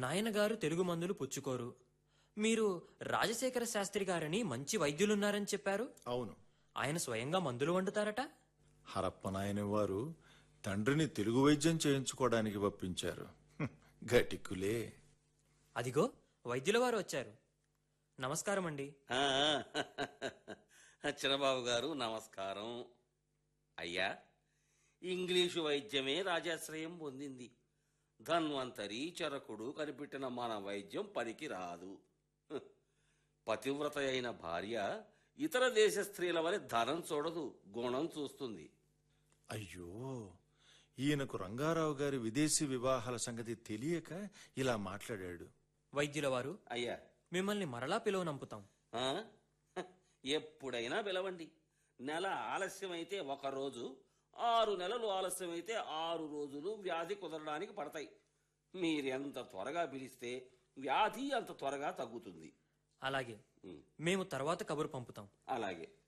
నాయనగారు తెలుగు మందులు పుచ్చుకోరు మీరు రాజశేఖర శాస్త్రి గారని మంచి వైద్యులున్నారని చెప్పారు అవును ఆయన స్వయంగా మందులు వండుతారట హరప్ప నాయని వారు తండ్రిని తెలుగు వైద్యం చేయించుకోవడానికి పంపించారు హ్మ్, గటికులే అదిగో వైద్యుల వారు వచ్చారు నమస్కారం అండి ఆ, చిన్నబాబు గారు నమస్కారం అయ్యా ఇంగ్లీషు వైద్యమే రాజాశ్రయం పొందింది ధన్వంతరి చరకుడు కనిపెట్టిన మన వైద్యం పనికి రాదు హ్. పతివ్రత అయిన భార్య ఇతర దేశ స్త్రీల వలె ధనం చూడదు గుణం చూస్తుంది అయ్యో ఈయనకు రంగారావు గారి విదేశీ వివాహాల సంగతి తెలియక ఇలా మాట్లాడాడు వైద్యుల వారు అయ్యా మిమ్మల్ని మరలా పిలువనంపుతాం ఆ? హ, ఎప్పుడైనా పిలవండి నెల ఆలస్యమైతే ఒక రోజు ఆరు నెలలు ఆలస్యమైతే ఆరు రోజులు వ్యాధి కుదరడానికి పడతాయి మీరెంత త్వరగా పిలిస్తే వ్యాధి అంత త్వరగా తగ్గుతుంది అలాగే ఉం, మేము తర్వాత కబురు పంపుతాం అలాగే